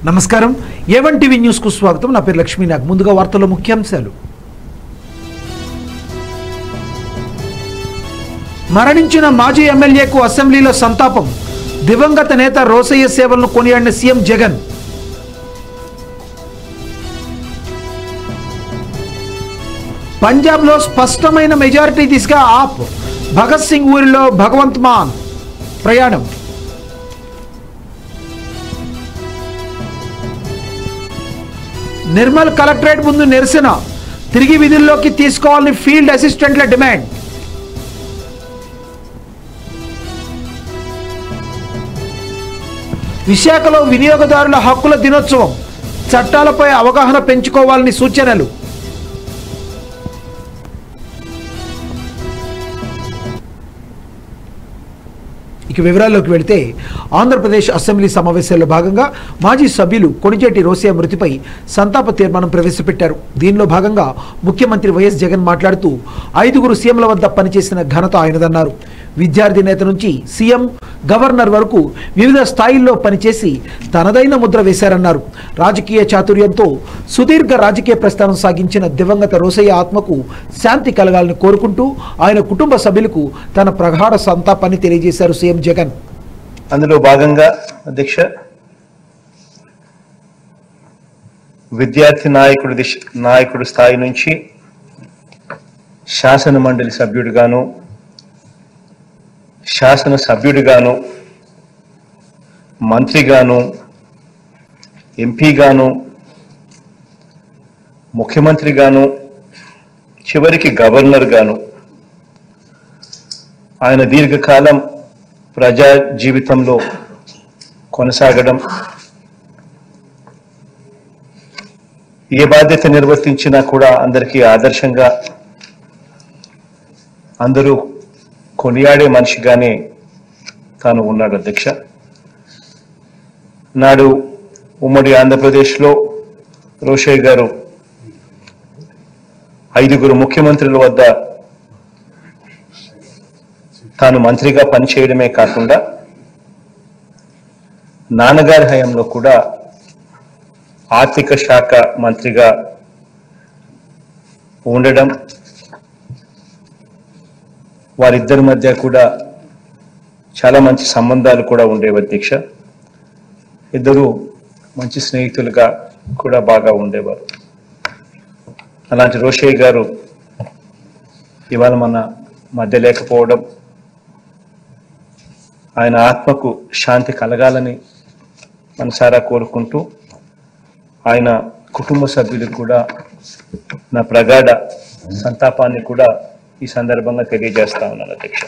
నమస్కారం A1 TV న్యూస్కు స్వాగతం నా పేరు లక్ష్మీనాగ్ ముందుగా వార్తల ముఖ్యాంశాలు మరణించిన మాజీ ఎమ్మెల్యేకు అసెంబ్లీలో సంతాపం దివంగత నేత రోసయ్య సేవలను కొనియాడిన సీఎం జగన్ పంజాబ్లో స్పష్టమైన మెజారిటీ దిశగా ఆప్ భగత్ సింగ్ ఊరిలో భగవంత్ మాన్ ప్రయాణం నిర్మల్ కలెక్టరేట్ ముందు నిరసన తిరిగి విధుల్లోకి తీసుకోవాలని ఫీల్డ్ అసిస్టెంట్ల డిమాండ్ విశాఖలో వినియోగదారుల హక్కుల దినోత్సవం చట్టాలపై అవగాహన పెంచుకోవాలని సూచనలు ఇక వివరాల్లోకి వెళితే ఆంధ్రప్రదేశ్ అసెంబ్లీ సమావేశాల్లో భాగంగా మాజీ సభ్యులు కొణిజేటి రోసియా మృతిపై సంతాప తీర్మానం ప్రవేశపెట్టారు దీనిలో భాగంగా ముఖ్యమంత్రి వైఎస్ జగన్ మాట్లాడుతూ ఐదుగురు సీఎంల వద్ద పనిచేసిన ఘనత ఆయనదన్నారు విద్యార్థి నేత నుంచి సీఎం గవర్నర్ వరకు వివిధ స్థాయిల్లో పనిచేసి తనదైన ముద్ర వేశారన్నారు రాజకీయ చాతుర్యంతో సుదీర్ఘ రాజకీయ ప్రస్థానం సాగించిన దివంగత రోసయ్య ఆత్మకు శాంతి కలగాలని కోరుకుంటూ ఆయన కుటుంబ సభ్యులకు తన ప్రగాఢ సంతాపాన్ని తెలియజేశారు సీఎం జగన్ అందులో భాగంగా అధ్యక్ష విద్యార్థి నాయకుడి దిశ నాయకుడి స్థాయి నుంచి శాసన మండలి సభ్యుడిగాను శాసన సభ్యుడిగాను మంత్రిగాను ఎంపీగాను ముఖ్యమంత్రిగాను చివరికి గవర్నర్ గాను ఆయన దీర్ఘకాలం ప్రజా జీవితంలో కొనసాగడం ఏ బాధ్యత నిర్వర్తించినా కూడా అందరికీ ఆదర్శంగా అందరూ కొనియాడే మనిషిగానే తాను ఉన్నాడు అధ్యక్ష నాడు ఉమ్మడి ఆంధ్రప్రదేశ్లో రోషయ్య గారు ఐదుగురు ముఖ్యమంత్రుల వద్ద తాను మంత్రిగా పనిచేయడమే కాకుండా నాన్నగారి హయాంలో కూడా ఆర్థిక శాఖ మంత్రిగా ఉండడం వారిద్దరి మధ్య కూడా చాలా మంచి సంబంధాలు కూడా ఉండేవి అధ్యక్ష ఇద్దరు మంచి స్నేహితులుగా కూడా బాగా ఉండేవారు అలాంటి రోషయ్య గారు ఇవాళ మన మధ్య లేకపోవడం ఆయన ఆత్మకు శాంతి కలగాలని మనసారా కోరుకుంటూ ఆయన కుటుంబ సభ్యులకు కూడా నా ప్రగాఢ సంతాపాన్ని కూడా ఈ సందర్భంగా తెలియజేస్తా ఉన్నాను అధ్యక్ష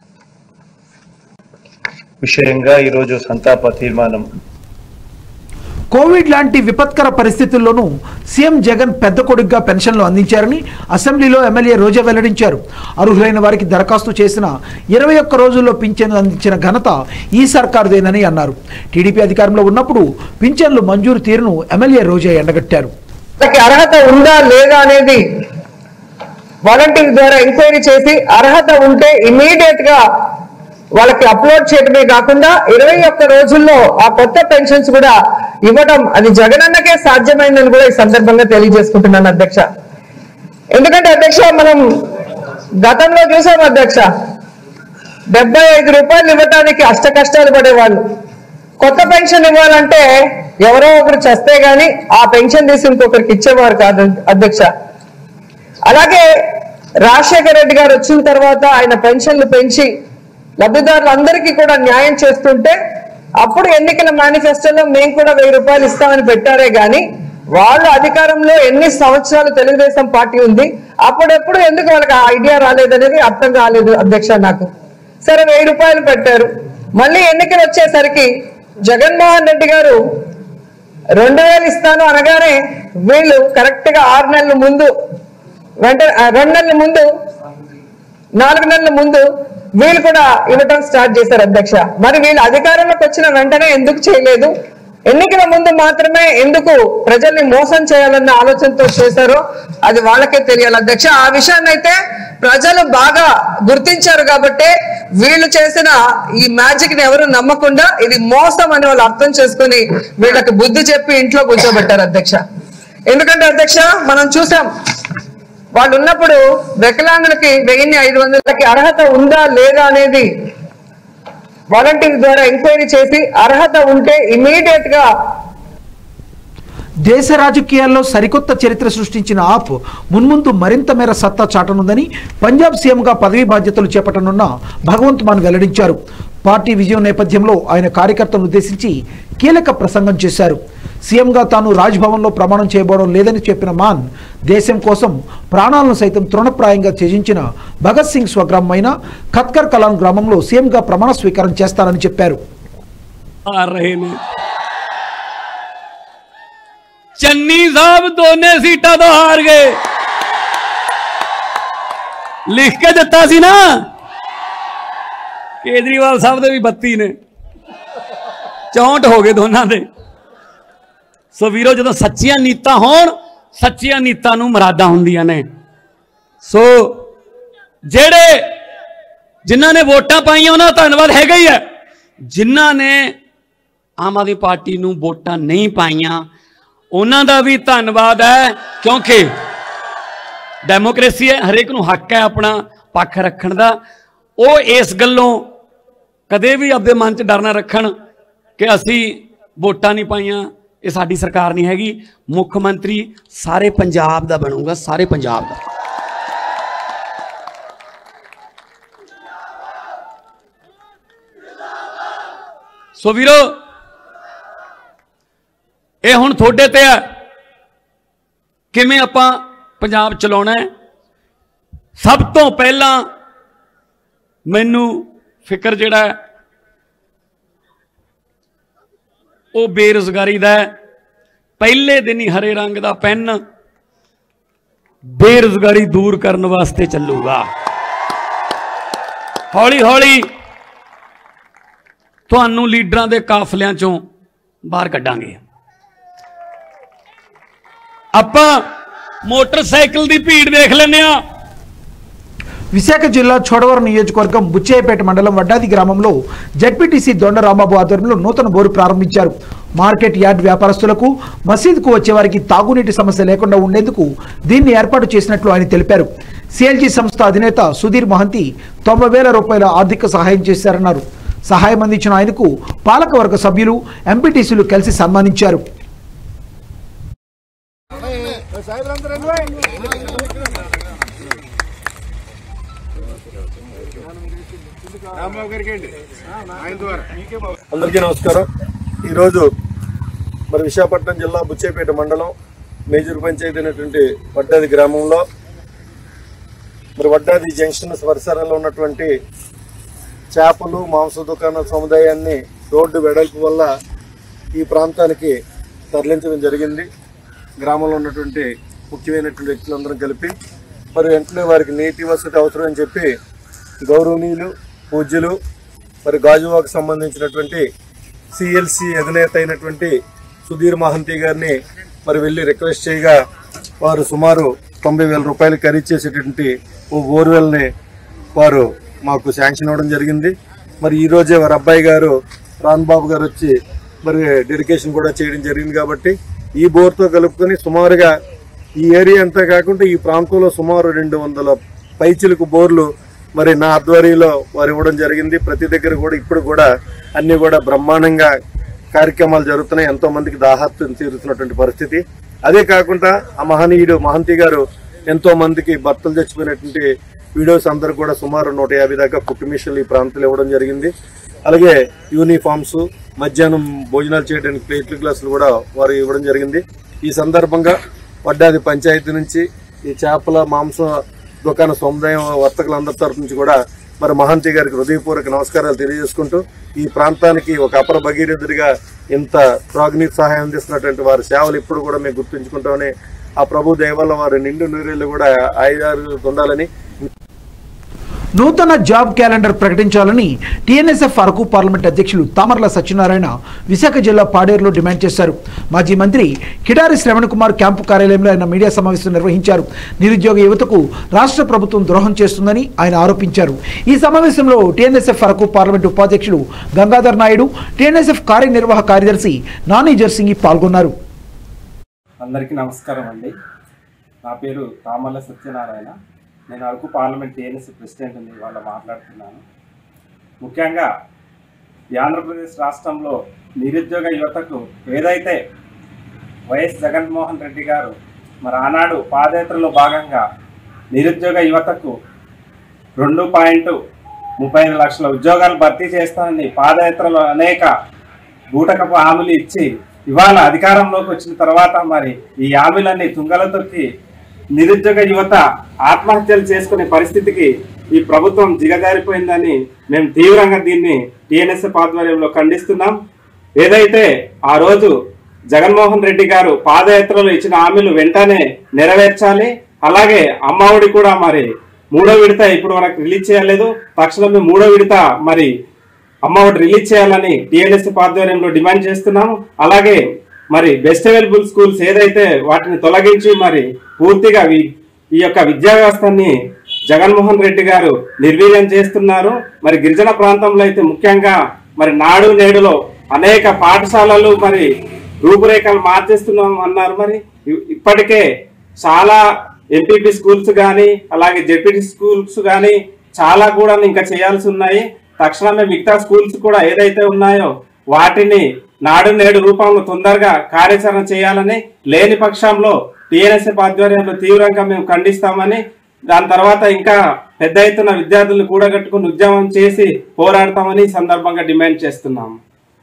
విషయంగా ఈరోజు సంతాప తీర్మానం కోవిడ్ లాంటి విపత్కర పరిస్థితుల్లోనూ సీఎం జగన్ పెద్ద కొడుకుగా పెన్షన్లు అందించారని అసెంబ్లీలో ఎమ్మెల్యే రోజా వెల్లడించారు అర్హులైన వారికి దరఖాస్తు చేసిన ఇరవై ఒక్క రోజుల్లో పింఛన్లు అందించిన ఘనత ఈ సర్కారుదేనని అన్నారు టీడీపీ అధికారంలో ఉన్నప్పుడు పింఛన్లు మంజూరు తీరును ఎమ్మెల్యే రోజా ఎండగట్టారు వాళ్ళకి అర్హత ఉందా లేదా అనేది వాలంటీర్ ద్వారా ఎంక్వైరీ చేసి అర్హత ఉంటే ఇమీడియట్ గా వాళ్ళకి అప్లోడ్ చేయడమే కాకుండా ఇరవై ఒక్క రోజుల్లో ఆ కొత్త పెన్షన్స్ కూడా ఇవ్వడం అది జగనన్నకే సాధ్యమైందని కూడా ఈ సందర్భంగా తెలియజేసుకుంటున్నాను అధ్యక్ష ఎందుకంటే అధ్యక్ష మనం గతంలో చూసాం అధ్యక్ష డెబ్బై ఐదు రూపాయలు ఇవ్వడానికి అష్ట కష్టాలు పడేవాళ్ళు కొత్త పెన్షన్ ఇవ్వాలంటే ఎవరో ఒకరు చస్తే గాని ఆ పెన్షన్ తీసి ఇంకొకరికి ఇచ్చేవారు కాదు అధ్యక్ష అలాగే రాజశేఖర రెడ్డి గారు వచ్చిన తర్వాత ఆయన పెన్షన్లు పెంచి లబ్ధిదారులందరికీ కూడా న్యాయం చేస్తుంటే అప్పుడు ఎన్నికల మేనిఫెస్టోలో మేము కూడా వెయ్యి రూపాయలు ఇస్తామని పెట్టారే గాని వాళ్ళు అధికారంలో ఎన్ని సంవత్సరాలు తెలుగుదేశం పార్టీ ఉంది అప్పుడెప్పుడు ఎందుకు వాళ్ళకి ఆ ఐడియా రాలేదనేది అర్థం కాలేదు అధ్యక్ష నాకు సరే వెయ్యి రూపాయలు పెట్టారు మళ్ళీ ఎన్నికలు వచ్చేసరికి జగన్మోహన్ రెడ్డి గారు రెండు వేలు ఇస్తాను అనగానే వీళ్ళు కరెక్ట్ గా ఆరు నెలల ముందు వెంట ఆ, రెండు నెలల ముందు నాలుగు నెలల ముందు వీళ్ళు కూడా ఇవ్వటం స్టార్ట్ చేశారు అధ్యక్ష మరి వీళ్ళు అధికారంలోకి వచ్చిన వెంటనే ఎందుకు చేయలేదు ఎన్నికల ముందు మాత్రమే ఎందుకు ప్రజల్ని మోసం చేయాలన్న ఆలోచనతో చేశారో అది వాళ్ళకే తెలియాలి అధ్యక్ష ఆ విషయాన్ని అయితే ప్రజలు బాగా గుర్తించారు కాబట్టి వీళ్ళు చేసిన ఈ మ్యాజిక్ ని ఎవరు నమ్మకుండా ఇది మోసం అని వాళ్ళు అర్థం చేసుకుని వీళ్ళకి బుద్ధి చెప్పి ఇంట్లో కూర్చోబెట్టారు అధ్యక్ష ఎందుకంటే అధ్యక్ష మనం చూసాం వాళ్ళు ఉన్నప్పుడు వికలాంగులకి వెయ్యి ఐదు వందలకి అర్హత ఉందా లేదా అనేది వాలంటీర్ ద్వారా ఎంక్వైరీ చేసి అర్హత ఉంటే ఇమీడియట్ గా దేశ రాజకీయాల్లో సరికొత్త చరిత్ర సృష్టించిన ఆప్ మున్ముందు మరింత మేర సత్తా చాటనుందని పంజాబ్ సీఎంగా పదవీ బాధ్యతలు చేపట్టనున్న భగవంత్ మాన్ వెల్లడించారు పార్టీ విజయం నేపథ్యంలో ఆయన కార్యకర్తలను ఉద్దేశించి కీలక ప్రసంగం చేశారు సీఎంగా తాను రాజ్భవన్లో ప్రమాణం చేయబోవడం లేదని చెప్పిన మాన్ దేశం కోసం ప్రాణాలను సైతం తృణప్రాయంగా త్యజించిన భగత్ సింగ్ స్వగ్రామమైన ఖత్కర్ కలాన్ గ్రామంలో సీఎంగా ప్రమాణ స్వీకారం చేస్తారని చెప్పారు आ रहे ने चन्नी साहब दोने सीटा तो हार गए लिख के ਦਿੱਤਾ ਸੀ ਨਾ ਕੇਜਰੀਵਾਲ ਸਾਹਿਬ ਦੇ ਵੀ 32 ਨੇ 64 ਹੋ ਗਏ ਦੋਨਾਂ ਦੇ ਸੋ ਵੀਰੋ ਜਦੋਂ ਸੱਚੀਆਂ ਨੀਤਾਂ ਹੋਣ ਸੱਚੀਆਂ ਨੀਤਾਂ ਨੂੰ ਮਰਾਦਾ ਹੁੰਦੀਆਂ ਨੇ ਸੋ ਜਿਹੜੇ ਜਿਨ੍ਹਾਂ ਨੇ ਵੋਟਾਂ ਪਾਈਆਂ ਉਹਨਾਂ ਦਾ ਧੰਨਵਾਦ ਹੈਗਾ ਹੀ ਹੈ ਜਿਨ੍ਹਾਂ ਨੇ ਆਮ ਆਦਮੀ ਪਾਰਟੀ ਨੂੰ ਵੋਟਾਂ ਨਹੀਂ ਪਾਈਆਂ ਉਹਨਾਂ ਦਾ ਵੀ ਧੰਨਵਾਦ ਹੈ ਕਿਉਂਕਿ ਡੈਮੋਕ੍ਰੇਸੀ ਹੈ ਹਰੇਕ ਨੂੰ ਹੱਕ ਹੈ ਆਪਣਾ ਪੱਖ ਰੱਖਣ ਦਾ ਉਹ ਇਸ ਗੱਲੋਂ ਕਦੇ ਵੀ ਆਪਦੇ ਮਨ 'ਚ ਡਰ ਨਾ ਰੱਖਣ ਕਿ ਅਸੀਂ ਵੋਟਾਂ ਨਹੀਂ ਪਾਈਆਂ ਇਹ ਸਾਡੀ ਸਰਕਾਰ ਨਹੀਂ ਹੈਗੀ ਮੁੱਖ ਮੰਤਰੀ ਸਾਰੇ ਪੰਜਾਬ ਦਾ ਬਣੂਗਾ ਸਾਰੇ ਪੰਜਾਬ ਦਾ ਸੋ ਵੀਰੋ ਇਹ ਹੁਣ ਤੁਹਾਡੇ ਤੇ ਹੈ ਕਿਵੇਂ ਆਪਾਂ ਪੰਜਾਬ ਚਲਾਉਣਾ ਹੈ ਸਭ ਤੋਂ ਪਹਿਲਾਂ ਮੈਨੂੰ ਫਿਕਰ ਜਿਹੜਾ ਹੈ ਉਹ ਬੇਰੁਜ਼ਗਾਰੀ ਦਾ ਹੈ ਪਹਿਲੇ ਦਿਨ ਹੀ ਹਰੇ ਰੰਗ ਦਾ ਪੈਨ ਬੇਰੁਜ਼ਗਾਰੀ ਦੂਰ ਕਰਨ ਵਾਸਤੇ ਚੱਲੂਗਾ ਹੌਲੀ ਹੌਲੀ ਤੁਹਾਨੂੰ ਲੀਡਰਾਂ ਦੇ ਕਾਫਲਿਆਂ ਚੋਂ ਬਾਹਰ ਕੱਢਾਂਗੇ ਆਪਾਂ ਮੋਟਰਸਾਈਕਲ ਦੀ ਭੀੜ ਦੇਖ ਲੈਂਦੇ ਆ విశాఖ జిల్లా చోడవరం నియోజకవర్గం బుచ్చేయపేట మండలం వడ్డాది గ్రామంలో జడ్పీటీసీ దొండ రాంబాబు ఆధ్వర్యంలో నూతన బోరు ప్రారంభించారు మార్కెట్ యార్డ్ వ్యాపారస్తులకు మసీదుకు వచ్చే వారికి తాగునీటి సమస్య లేకుండా ఉండేందుకు దీన్ని ఏర్పాటు చేసినట్లు ఆయన తెలిపారు సిఎల్జీ సంస్థ అధినేత సుధీర్ మహంతి తొంభై వేల రూపాయల ఆర్థిక సహాయం చేశారన్నారు సహాయం అందించిన ఆయనకు పాలకవర్గ సభ్యులు ఎంపీటీసీలు కలిసి సన్మానించారు అందరికీ నమస్కారం ఈరోజు మరి విశాఖపట్నం జిల్లా బుచ్చేపేట మండలం మేజూరు పంచాయతీ అయినటువంటి వడ్డాది గ్రామంలో మరి వడ్డాది జంక్షన్ పరిసరాల్లో ఉన్నటువంటి చేపలు మాంస దుకాణ సముదాయాన్ని రోడ్డు వెడల్పు వల్ల ఈ ప్రాంతానికి తరలించడం జరిగింది గ్రామంలో ఉన్నటువంటి ముఖ్యమైనటువంటి వ్యక్తులందరం కలిపి మరి వెంటనే వారికి నీటి వసతి అవసరం అని చెప్పి గౌరవనీయులు పూజ్యులు మరి గాజువాకు సంబంధించినటువంటి సిఎల్సి అధినేత అయినటువంటి సుధీర్ మహంతి గారిని మరి వెళ్ళి రిక్వెస్ట్ చేయగా వారు సుమారు తొంభై వేల రూపాయలు ఖరీదు చేసేటువంటి ఓ బోర్వెల్ని వారు మాకు శాంక్షన్ ఇవ్వడం జరిగింది మరి ఈ రోజే వారి అబ్బాయి గారు రాన్ బాబు గారు వచ్చి మరి డెడికేషన్ కూడా చేయడం జరిగింది కాబట్టి ఈ బోర్తో కలుపుకొని సుమారుగా ఈ ఏరియా అంతా కాకుండా ఈ ప్రాంతంలో సుమారు రెండు వందల పైచిలకు బోర్లు మరి నా ఆధ్వర్యంలో వారు ఇవ్వడం జరిగింది ప్రతి దగ్గర కూడా ఇప్పుడు కూడా అన్ని కూడా బ్రహ్మాండంగా కార్యక్రమాలు జరుగుతున్నాయి ఎంతో మందికి దాహార్తం తీరుతున్నటువంటి పరిస్థితి అదే కాకుండా ఆ మహనీయుడు మహంతి గారు ఎంతో మందికి భర్తలు చచ్చిపోయినటువంటి వీడియోస్ అందరూ కూడా సుమారు నూట యాభై దాకా కుటుంబీషన్లు ఈ ప్రాంతంలో ఇవ్వడం జరిగింది అలాగే యూనిఫామ్స్ మధ్యాహ్నం భోజనాలు చేయడానికి ప్లేట్లు గ్లాసులు కూడా వారు ఇవ్వడం జరిగింది ఈ సందర్భంగా వడ్డాది పంచాయతీ నుంచి ఈ చేపల మాంసం దుకాణ సముదాయం వర్తకులందరి తరపు నుంచి కూడా మరి మహంతి గారికి హృదయపూర్వక నమస్కారాలు తెలియజేసుకుంటూ ఈ ప్రాంతానికి ఒక అపర భగీరథుడిగా ఇంత త్రాగునీటి సహాయం అందిస్తున్నటువంటి వారి సేవలు ఇప్పుడు కూడా మేము గుర్తుంచుకుంటామని ఆ ప్రభు దయ వల్ల వారి నిండు నూరేళ్ళు కూడా ఆయుధాలు ఉండాలని నూతన జాబ్ క్యాలెండర్ ప్రకటించాలని టీఎన్ఎస్ఎఫ్ అరకు పార్లమెంట్ అధ్యక్షులు తామర్ల సత్యనారాయణ విశాఖ జిల్లా పాడేరులో డిమాండ్ చేశారు మాజీ మంత్రి కిడారి శ్రవణ్ కుమార్ క్యాంపు కార్యాలయంలో ఆయన మీడియా సమావేశం నిర్వహించారు నిరుద్యోగ యువతకు రాష్ట్ర ప్రభుత్వం ద్రోహం చేస్తుందని ఆయన ఆరోపించారు ఈ సమావేశంలో టీఎన్ఎస్ఎఫ్ అరకు పార్లమెంట్ ఉపాధ్యక్షులు గంగాధర్ నాయుడు టీఎన్ఎస్ఎఫ్ కార్యనిర్వాహక కార్యదర్శి నాని జర్సింగి పాల్గొన్నారు అందరికీ నమస్కారం అండి నా పేరు తామల్ల సత్యనారాయణ నేను అరకు పార్లమెంట్ టీఎన్ఎస్ ప్రెసిడెంట్ని ఇవాళ మాట్లాడుతున్నాను ముఖ్యంగా ఈ ఆంధ్రప్రదేశ్ రాష్ట్రంలో నిరుద్యోగ యువతకు ఏదైతే వైఎస్ జగన్మోహన్ రెడ్డి గారు మరి ఆనాడు పాదయాత్రలో భాగంగా నిరుద్యోగ యువతకు రెండు పాయింట్ ముప్పై ఐదు లక్షల ఉద్యోగాలు భర్తీ చేస్తానని పాదయాత్రలో అనేక బూటకపు హామీలు ఇచ్చి ఇవాళ అధికారంలోకి వచ్చిన తర్వాత మరి ఈ హామీలన్నీ తుంగలో తొక్కి నిరుద్యోగ యువత ఆత్మహత్యలు చేసుకునే పరిస్థితికి ఈ ప్రభుత్వం దిగజారిపోయిందని మేము తీవ్రంగా దీన్ని టీఎన్ఎస్ఎఫ్ ఆధ్వర్యంలో ఖండిస్తున్నాం ఏదైతే ఆ రోజు జగన్మోహన్ రెడ్డి గారు పాదయాత్రలో ఇచ్చిన హామీలు వెంటనే నెరవేర్చాలి అలాగే అమ్మఒడి కూడా మరి మూడో విడత ఇప్పుడు వరకు రిలీజ్ చేయలేదు తక్షణమే మూడో విడత మరి అమ్మఒడి రిలీజ్ చేయాలని టిఎన్ఎస్ ఆధ్వర్యంలో డిమాండ్ చేస్తున్నాము అలాగే మరి బెస్ట్ అవైలబుల్ స్కూల్స్ ఏదైతే వాటిని తొలగించి మరి పూర్తిగా వి- ఈ యొక్క విద్యా వ్యవస్థని జగన్మోహన్ రెడ్డి గారు నిర్వీర్యం చేస్తున్నారు మరి గిరిజన ప్రాంతంలో అయితే ముఖ్యంగా మరి నాడు నేడులో అనేక పాఠశాలలు మరి రూపురేఖలు మార్చేస్తున్నాం అన్నారు మరి ఇ- ఇప్పటికే చాలా ఎంపీపీ స్కూల్స్ కానీ అలాగే జెడ్పీటీ స్కూల్స్ కానీ చాలా కూడా ఇంకా చేయాల్సి ఉన్నాయి తక్షణమే మిగతా స్కూల్స్ కూడా ఏదైతే ఉన్నాయో వాటిని నాడు నేడు రూపంలో తొందరగా కార్యాచరణ చేయాలని లేని పక్షంలో టీఎన్ఎస్ఎఫ్ ఆధ్వర్యంలో తీవ్రంగా మేము ఖండిస్తామని దాని తర్వాత ఇంకా పెద్ద ఎత్తున విద్యార్థులను కూడగట్టుకుని ఉద్యమం చేసి పోరాడతామని ఈ సందర్భంగా డిమాండ్ చేస్తున్నాము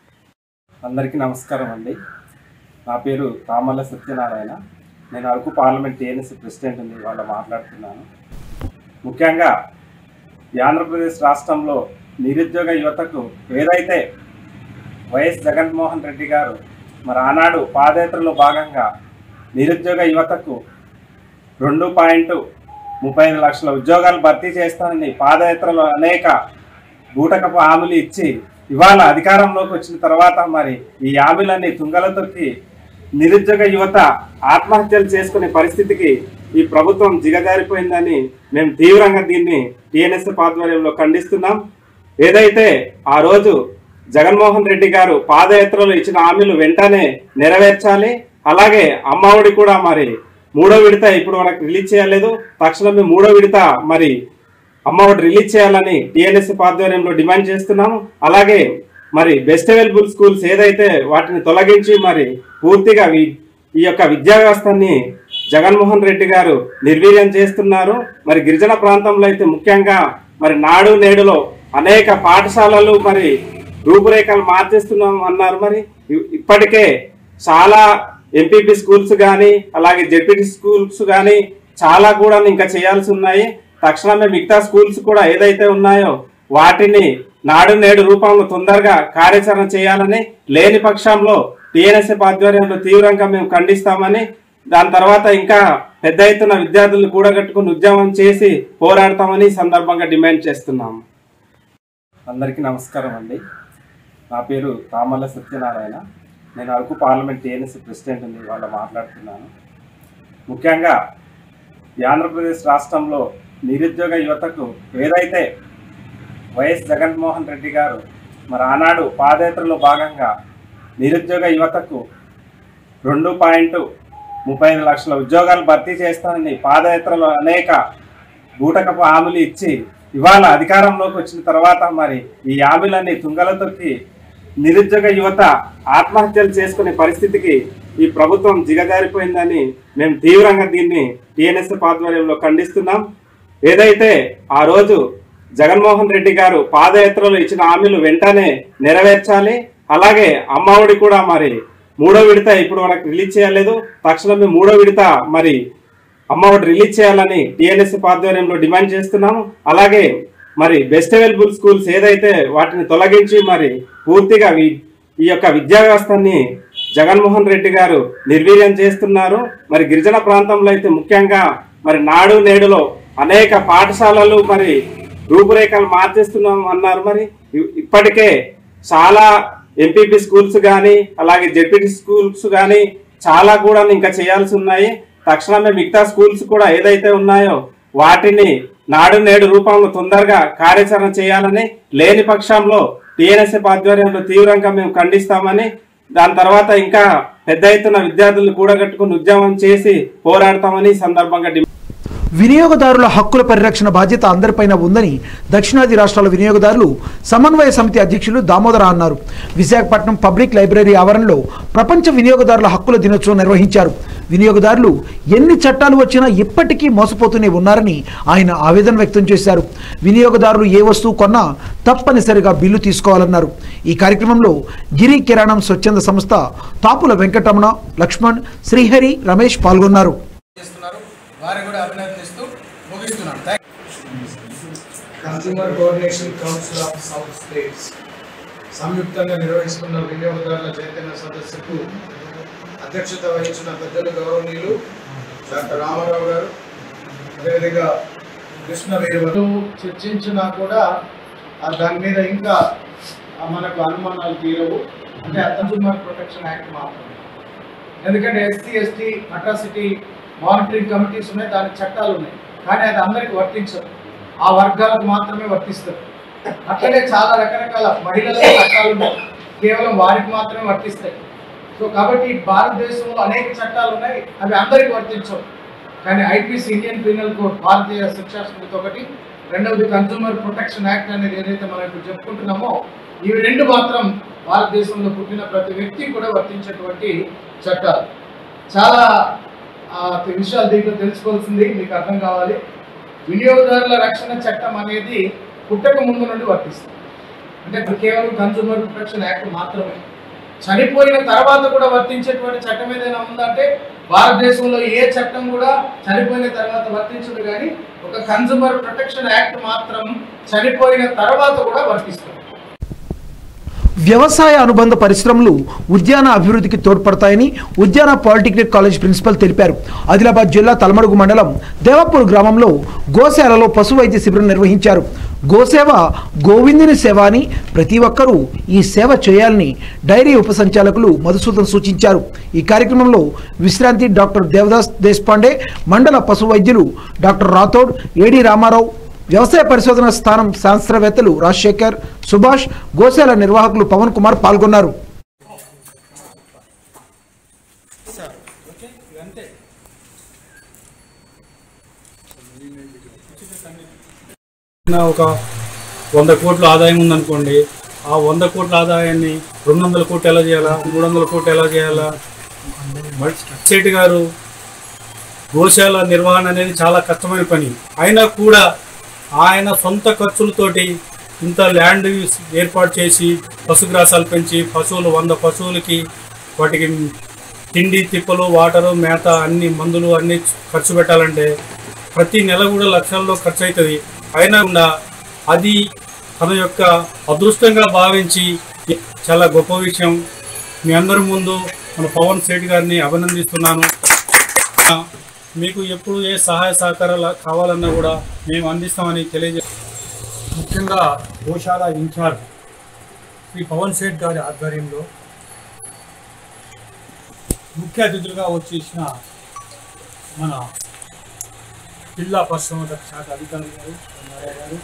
అందరికీ నమస్కారం అండి నా పేరు తామల్ల సత్యనారాయణ నేను అరకు పార్లమెంట్ టీఎన్ఎస్ ప్రెసిడెంట్ని ఇవాళ మాట్లాడుతున్నాను ముఖ్యంగా ఈ ఆంధ్రప్రదేశ్ రాష్ట్రంలో నిరుద్యోగ యువతకు ఏదైతే వైఎస్ జగన్మోహన్ రెడ్డి గారు మరి ఆనాడు పాదయాత్రలో భాగంగా నిరుద్యోగ యువతకు రెండు పాయింట్ ముప్పై ఐదు లక్షల ఉద్యోగాలు భర్తీ చేస్తానని పాదయాత్రలో అనేక బూటకపు హామీలు ఇచ్చి ఇవాళ అధికారంలోకి వచ్చిన తర్వాత మరి ఈ హామీలన్నీ తుంగలో తొక్కి నిరుద్యోగ యువత ఆత్మహత్యలు చేసుకునే పరిస్థితికి ఈ ప్రభుత్వం దిగజారిపోయిందని మేము తీవ్రంగా దీన్ని టీఎన్ఎస్ఎఫ్ ఆధ్వర్యంలో ఖండిస్తున్నాం ఏదైతే ఆ రోజు జగన్మోహన్ రెడ్డి గారు పాదయాత్రలో ఇచ్చిన హామీలు వెంటనే నెరవేర్చాలి అలాగే అమ్మఒడి కూడా మరి మూడో విడత ఇప్పుడు వరకు రిలీజ్ చేయలేదు తక్షణమే మూడో విడత మరి అమ్మఒడి రిలీజ్ చేయాలని టీఎన్ఎస్ఎఫ్ ఆధ్వర్యంలో డిమాండ్ చేస్తున్నాము అలాగే మరి బెస్ట్ అవైలబుల్ స్కూల్స్ ఏదైతే వాటిని తొలగించి మరి పూర్తిగా వి- ఈ యొక్క విద్యా వ్యవస్థని జగన్మోహన్ రెడ్డి గారు నిర్వీర్యం చేస్తున్నారు మరి గిరిజన ప్రాంతంలో అయితే ముఖ్యంగా మరి నాడు నేడులో అనేక పాఠశాలలు మరి రూపురేఖలు మార్చేస్తున్నాం అన్నారు మరి ఇ- ఇప్పటికే చాలా ఎంపీపీ స్కూల్స్ కానీ అలాగే జెడ్పీటీ స్కూల్స్ కానీ చాలా కూడా ఇంకా చేయాల్సి ఉన్నాయి తక్షణమే మిగతా స్కూల్స్ కూడా ఏదైతే ఉన్నాయో వాటిని నాడు నేడు రూపంలో తొందరగా కార్యాచరణ చేయాలని లేని పక్షంలో టీఎన్ఎస్ఎఫ్ ఆధ్వర్యంలో తీవ్రంగా మేము ఖండిస్తామని దాని తర్వాత ఇంకా పెద్ద ఎత్తున విద్యార్థులు కూడగట్టుకుని ఉద్యమం చేసి పోరాడతామని ఈ సందర్భంగా డిమాండ్ చేస్తున్నాము అందరికీ నమస్కారం అండి నా పేరు తామల్ల సత్యనారాయణ నేను అరకు పార్లమెంట్ టీఎన్ఎస్ ప్రెసిడెంట్ని ఇవాళ మాట్లాడుతున్నాను ముఖ్యంగా ఈ ఆంధ్రప్రదేశ్ రాష్ట్రంలో నిరుద్యోగ యువతకు ఏదైతే వైఎస్ జగన్మోహన్ రెడ్డి గారు మరి ఆనాడు పాదయాత్రలో భాగంగా నిరుద్యోగ యువతకు రెండు పాయింట్ ముప్పై ఐదు లక్షల ఉద్యోగాలు భర్తీ చేస్తానని పాదయాత్రలో అనేక బూటకపు హామీలు ఇచ్చి ఇవాళ అధికారంలోకి వచ్చిన తర్వాత మరి ఈ హామీలన్నీ తుంగలో తొక్కి నిరుద్యోగ యువత ఆత్మహత్యలు చేసుకునే పరిస్థితికి ఈ ప్రభుత్వం దిగజారిపోయిందని మేము తీవ్రంగా దీన్ని టీఎన్ఎస్ఎఫ్ ఆధ్వర్యంలో ఖండిస్తున్నాం ఏదైతే ఆ రోజు జగన్మోహన్ రెడ్డి గారు పాదయాత్రలో ఇచ్చిన హామీలు వెంటనే నెరవేర్చాలి అలాగే అమ్మఒడి కూడా మరి మూడో విడత ఇప్పుడు వరకు రిలీజ్ చేయలేదు తక్షణమే మూడో విడత మరి అమ్మఒడి రిలీజ్ చేయాలని టీఎన్ఎస్ఎఫ్ ఆధ్వర్యంలో డిమాండ్ చేస్తున్నాము అలాగే మరి బెస్ట్ అవైలబుల్ స్కూల్స్ ఏదైతే వాటిని తొలగించి మరి పూర్తిగా వి- ఈ యొక్క విద్యా వ్యవస్థని జగన్మోహన్ రెడ్డి గారు నిర్వీర్యం చేస్తున్నారు మరి గిరిజన ప్రాంతంలో అయితే ముఖ్యంగా మరి నాడు నేడులో అనేక పాఠశాలలు మరి రూపురేఖలు మార్చేస్తున్నాం అన్నారు మరి ఇ- ఇప్పటికే చాలా ఎంపీపీ స్కూల్స్ కానీ అలాగే జెడ్పీటీ స్కూల్స్ కానీ చాలా కూడా ఇంకా చేయాల్సి ఉన్నాయి తక్షణమే మిగతా స్కూల్స్ కూడా ఏదైతే ఉన్నాయో వాటిని నాడు నేడు రూపంలో తొందరగా కార్యాచరణ చేయాలని లేని పక్షంలో టీఎన్ఎస్ఎఫ్ ఆధ్వర్యంలో తీవ్రంగా మేము ఖండిస్తామని దాని తర్వాత ఇంకా పెద్ద ఎత్తున విద్యార్థులను కూడగట్టుకుని ఉద్యమం చేసి పోరాడతామని ఈ సందర్భంగా డిమాండ్ వినియోగదారుల హక్కుల పరిరక్షణ బాధ్యత అందరిపైన ఉందని దక్షిణాది రాష్ట్రాల వినియోగదారులు సమన్వయ సమితి అధ్యక్షులు దామోదర అన్నారు విశాఖపట్నం పబ్లిక్ లైబ్రరీ ఆవరణలో ప్రపంచ వినియోగదారుల హక్కుల దినోత్సవం నిర్వహించారు వినియోగదారులు ఎన్ని చట్టాలు వచ్చినా ఇప్పటికీ మోసపోతూనే ఉన్నారని ఆయన ఆవేదన వ్యక్తం చేశారు వినియోగదారులు ఏ వస్తువు కొన్నా తప్పనిసరిగా బిల్లు తీసుకోవాలన్నారు ఈ కార్యక్రమంలో గిరి కిరాణం స్వచ్ఛంద సంస్థ తాపుల వెంకటరమణ లక్ష్మణ్ శ్రీహరి రమేష్ పాల్గొన్నారు చేస్తున్నారు వారిని కూడా అభినందిస్తూ ముగిస్తున్నాను thank consumer coordination council of south states సంయుక్తంగా నిర్వహిస్తున్న వినియోగదారుల చైతన్య సదస్సుకు అధ్యక్షత వహించిన పెద్దలు గౌరవనీయులు డాక్టర్ రామారావు గారు అదేవిధంగా కృష్ణ వీరవరు చర్చించినా కూడా ఆ దాని మీద ఇంకా ఆ మనకు అనుమానాలు తీరవు అంటే కన్స్యూమర్ ప్రొటెక్షన్ యాక్ట్ మాత్రమే ఎందుకంటే SC ST atrocity monitoring committees ఉన్నాయి దానికి చట్టాలు ఉన్నాయి కానీ అది అందరికి వర్తించదు ఆ వర్గాలకు మాత్రమే వర్తిస్తారు అట్లనే చాలా రకరకాల మహిళలకు చట్టాలు ఉన్నాయి కేవలం వారికి మాత్రమే వర్తిస్తాయి సో కాబట్టి భారతదేశంలో అనేక చట్టాలు ఉన్నాయి అవి అందరికి వర్తించవు కానీ ఐపీసీ ఇండియన్ పీనల్ కోడ్ భారతీయ శిక్షా స్మృతి ఒకటి రెండవది కన్సూమర్ ప్రొటెక్షన్ యాక్ట్ అనేది ఏదైతే మనం ఇప్పుడు చెప్పుకుంటున్నామో ఇవి రెండు మాత్రం భారతదేశంలో పుట్టిన ప్రతి వ్యక్తి కూడా వర్తించేటువంటి చట్టాలు చాలా ఆ, విషయాలు దీంట్లో తెలుసుకోవాల్సింది మీకు అర్థం కావాలి వినియోగదారుల రక్షణ చట్టం అనేది పుట్టక ముందు నుండి వర్తిస్తుంది అంటే ఇది కేవలం కన్సూమర్ ప్రొటెక్షన్ యాక్ట్ మాత్రమే చనిపోయిన తర్వాత కూడా వర్తించేటువంటి చట్టం ఏదైనా ఉందంటే భారతదేశంలో ఏ చట్టం కూడా చనిపోయిన తర్వాత వర్తించదు కానీ ఒక కన్సూమర్ ప్రొటెక్షన్ యాక్ట్ మాత్రం చనిపోయిన తర్వాత కూడా వర్తిస్తుంది వ్యవసాయ అనుబంధ పరిశ్రమలు ఉద్యాన అభివృద్ధికి తోడ్పడతాయని ఉద్యాన పాలిటెక్నిక్ కాలేజ్ ప్రిన్సిపల్ తెలిపారు ఆదిలాబాద్ జిల్లా తలమడుగు మండలం దేవపూర్ గ్రామంలో గోశాలలో పశు వైద్య శిబిరం నిర్వహించారు గోసేవ గోవిందుని సేవ అని ప్రతి ఒక్కరూ ఈ సేవ చేయాలని డైరీ ఉప సంచాలకులు మధుసూదన్ సూచించారు ఈ కార్యక్రమంలో విశ్రాంతి డాక్టర్ దేవదాస్ దేశపాండే మండల పశు వైద్యులు డాక్టర్ రాథోడ్ ఏడి రామారావు వ్యవసాయ పరిశోధన స్థానం శాస్త్రవేత్తలు రాజశేఖర్ సుభాష్ గోశాల నిర్వాహకులు పవన్ కుమార్ పాల్గొన్నారు నా ఒక వంద కోట్ల ఆదాయం ఉందనుకోండి ఆ వంద కోట్ల ఆదాయాన్ని రెండు వందల కోట్లు ఎలా చేయాలా మూడు వందల కోట్లు ఎలా చేయాలా సేటి గారు గోశాల నిర్వహణ అనేది చాలా కష్టమైన పని అయినా కూడా ఆయన సొంత ఖర్చులతోటి ఇంత ల్యాండ్ ఏర్పాటు చేసి పశుగ్రాసాలు పెంచి పశువులు వంద పశువులకి వాటికి తిండి తిప్పలు వాటరు మేత అన్ని మందులు అన్ని ఖర్చు పెట్టాలంటే ప్రతి నెల కూడా లక్షల్లో ఖర్చు అవుతుంది అయినా కూడా అది తన యొక్క అదృష్టంగా భావించి చాలా గొప్ప విషయం మీ అందరి ముందు మన పవన్ శెట్టి గారిని అభినందిస్తున్నాను మీకు ఎప్పుడు ఏ సహాయ సహకారాలు కావాలన్నా కూడా మేము అందిస్తామని తెలియజే ముఖ్యంగా గోశాల ఇన్ఛార్జ్ శ్రీ పవన్ శెట్ గారి ఆధ్వర్యంలో ముఖ్య అతిథులుగా వచ్చేసిన మన జిల్లా పశుసంవర్ధక శాఖ అధికారి గారు నారాయణ గారు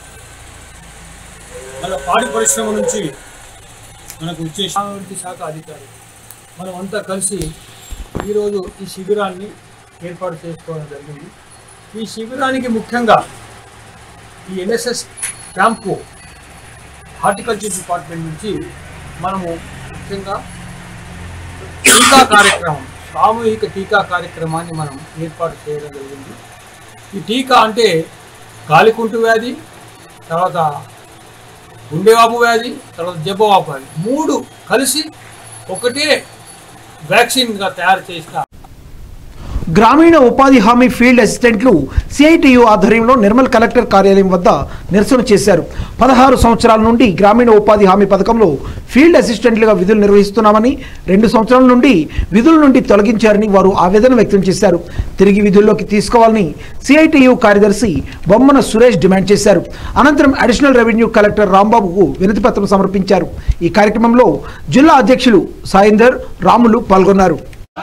మన పాడి పరిశ్రమ నుంచి మనకు వచ్చేసిన అభివృద్ధి శాఖ అధికారి మనం అంతా కలిసి ఈరోజు ఈ శిబిరాన్ని ఏర్పాటు చేసుకోవడం జరిగింది ఈ శిబిరానికి ముఖ్యంగా ఈ ఎన్ఎస్ఎస్ క్యాంపు హార్టికల్చర్ డిపార్ట్మెంట్ నుంచి మనము ముఖ్యంగా టీకా కార్యక్రమం సామూహిక టీకా కార్యక్రమాన్ని మనం ఏర్పాటు చేయడం జరిగింది ఈ టీకా అంటే గాలికుంటు వ్యాధి తర్వాత గుండెవాపు వ్యాధి తర్వాత జబ్బవాపు వ్యాధి మూడు కలిసి ఒకటే వ్యాక్సిన్గా తయారు చేసిన గ్రామీణ ఉపాధి హామీ ఫీల్డ్ అసిస్టెంట్లు సిఐటియు ఆధ్వర్యంలో నిర్మల్ కలెక్టర్ కార్యాలయం వద్ద నిరసన చేశారు పదహారు సంవత్సరాల నుండి గ్రామీణ ఉపాధి హామీ పథకంలో ఫీల్డ్ అసిస్టెంట్లుగా విధులు నిర్వహిస్తున్నామని రెండు సంవత్సరాల నుండి విధుల నుండి తొలగించారని వారు ఆవేదన వ్యక్తం చేశారు తిరిగి విధుల్లోకి తీసుకోవాలని సిఐటియు కార్యదర్శి బొమ్మన సురేష్ డిమాండ్ చేశారు అనంతరం అడిషనల్ రెవెన్యూ కలెక్టర్ రాంబాబుకు వినతి పత్రం సమర్పించారు ఈ కార్యక్రమంలో జిల్లా అధ్యక్షులు సాయిందర్ రాములు పాల్గొన్నారు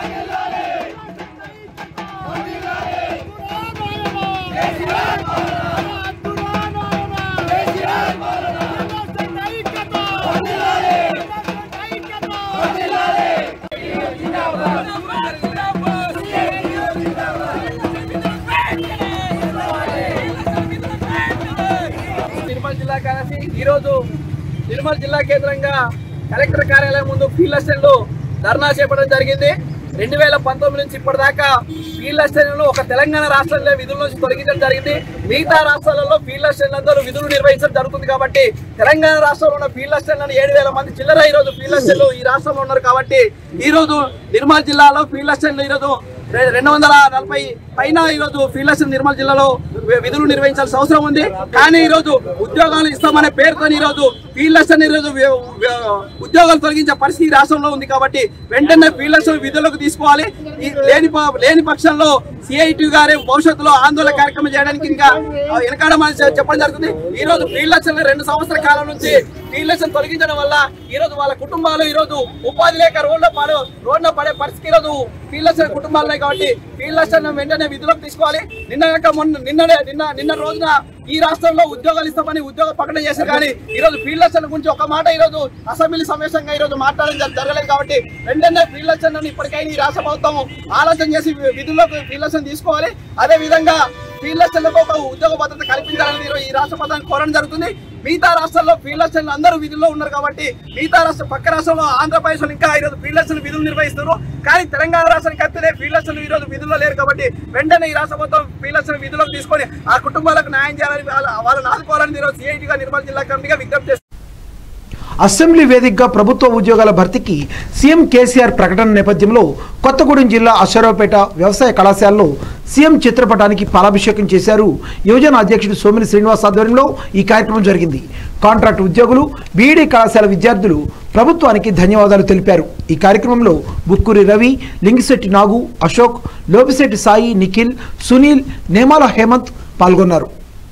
నిర్మల్ జిల్లా కలిసి ఈరోజు నిర్మల్ జిల్లా కేంద్రంగా కలెక్టర్ కార్యాలయం ముందు ఫీల్డ్ అసిస్టెంట్లు ధర్నా చేపట్టడం జరిగింది రెండు వేల పంతొమ్మిది నుంచి ఇప్పటిదాకా ఫీల్డ్ అసిస్టెంట్లు ఒక తెలంగాణ రాష్ట్రంలో విధుల నుంచి తొలగించడం జరిగింది మిగతా రాష్ట్రాలలో ఫీల్డ్ అసిస్టెంట్లు అందరూ విధులు నిర్వహించడం జరుగుతుంది కాబట్టి తెలంగాణ రాష్ట్రంలో ఉన్న ఫీల్డ్ అసిస్టెంట్లు ఏడు వేల మంది చిల్లర ఈ రోజు ఫీల్డ్ అసిస్టెంట్లు ఈ రాష్ట్రంలో ఉన్నారు కాబట్టి ఈ రోజు నిర్మల్ జిల్లాలో ఫీల్డ్ అసిస్టెంట్లు ఈ రోజు రె- రెండు వందల నలభై పైన ఈరోజు ఫీల్డ్ అసిస్టెంట్ నిర్మల్ జిల్లాలో వి- విధులు నిర్వహించాల్సిన అవసరం ఉంది కానీ ఈరోజు ఉద్యోగాలు ఇస్తామనే పేరుతో ఈరోజు ఫీల్డ్ అసిస్టెంట్ ఈరోజు వి- వి- ఉద్యోగాలు తొలగించే పరిస్థితి ఈ రాష్ట్రంలో ఉంది కాబట్టి వెంటనే ఫీల్డ్ అసిస్టెంట్ విధులకు తీసుకోవాలి ఈ లేని ప- లేని పక్షంలో సిఐటి గారి భవిష్యత్తులో ఆందోళన కార్యక్రమం చేయడానికి ఇంకా వెనకాడమని చె- చెప్పడం జరుగుతుంది ఈ రోజు ఫీల్డ్ అసిస్టెంట్ రెండు సంవత్సరాల కాలం నుంచి ఫీల్డ్ అసిస్టెంట్ తొలగించడం వల్ల ఈ రోజు వాళ్ళ కుటుంబాలు ఈ రోజు ఉపాధి లేక రోడ్ల పడు రోడ్ల పడే పరిస్థితి ఈ రోజు ఫీల్డ్ అసిస్టెంట్ కుటుంబాలు ఉన్నాయి కాబట్టి ఫీల్డ్ అసిస్టెంట్ వెంటనే విధులకు తీసుకోవాలి నిన్న కాక మొన్న నిన్ననే నిన్న నిన్న రోజున ఈ రాష్ట్రంలో ఉద్యోగాలు ఇస్తామని ఉద్యోగ ప్రకటన చేశారు కానీ ఈ రోజు ఫీల్డ్ అసిస్టెంట్ గురించి ఒక మాట ఈ రోజు అసెంబ్లీ సమావేశంగా ఈ రోజు మాట్లాడడం జర- జరగలేదు కాబట్టి వెంటనే ఫీల్డ్ అసిస్టెంట్ ఇప్పటికైనా ఈ రాష్ట్ర ప్రభుత్వం ఆలోచన చేసి వి- విధుల్లోకి ఫీల్డ్ అసిస్టెంట్ తీసుకోవాలి అదే విధంగా ఫీల్డ్ అసిస్టెంట్లకు ఒక ఉద్యోగ భద్రత కల్పించాలని ఈరోజు ఈ రాష్ట్ర ప్రభుత్వాన్ని కోరడం జరుగుతుంది మిగతా రాష్ట్రాల్లో ఫీల్డ్ అసిస్టెంట్లు అందరూ విధుల్లో ఉన్నారు కాబట్టి మిగతా రాష్ట్ర పక్క రాష్ట్రంలో ఆంధ్రప్రదేశ్ లో ఇంకా ఈరోజు ఫీల్డ్ అసిస్టెంట్ విధులు నిర్వహిస్తున్నారు కానీ తెలంగాణ రాష్ట్రానికి వస్తేనే ఫీల్డ్ అసిస్టెంట్ ఈరోజు విధుల్లో లేరు కాబట్టి వెంటనే ఈ రాష్ట్ర ప్రభుత్వం ఫీల్డ్ అసిస్టెంట్ విధులకు తీసుకొని ఆ కుటుంబాలకు న్యాయం చేయాలని వాళ్ళ- వాళ్ళని ఆదుకోవాలని ఈరోజు సిఐటిగా నిర్మల్ జిల్లా కమిటీగా విజ్ఞప్తి చేస్తున్నారు. అసెంబ్లీ వేదికగా ప్రభుత్వ ఉద్యోగాల భర్తీకి సీఎం కేసీఆర్ ప్రకటన నేపథ్యంలో కొత్తగూడెం జిల్లా అశ్వరావుపేట వ్యవసాయ కళాశాలలో సీఎం చిత్రపటానికి పాలాభిషేకం చేశారు యువజన అధ్యక్షుడు సోమిని శ్రీనివాస్ ఆధ్వర్యంలో ఈ కార్యక్రమం జరిగింది కాంట్రాక్ట్ ఉద్యోగులు బీఈడీ కళాశాల విద్యార్థులు ప్రభుత్వానికి ధన్యవాదాలు తెలిపారు ఈ కార్యక్రమంలో బుక్కూరి రవి లింగిశెట్టి నాగు అశోక్ లోపిశెట్టి సాయి నిఖిల్ సునీల్ నేమాల హేమంత్ పాల్గొన్నారు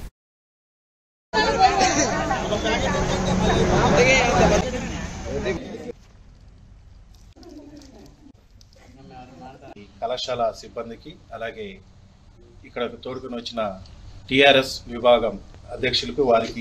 ఈ కళాశాల సిబ్బందికి అలాగే ఇక్కడ తోడుకుని వచ్చిన టిఆర్ఎస్ విభాగం అధ్యక్షులకు వారికి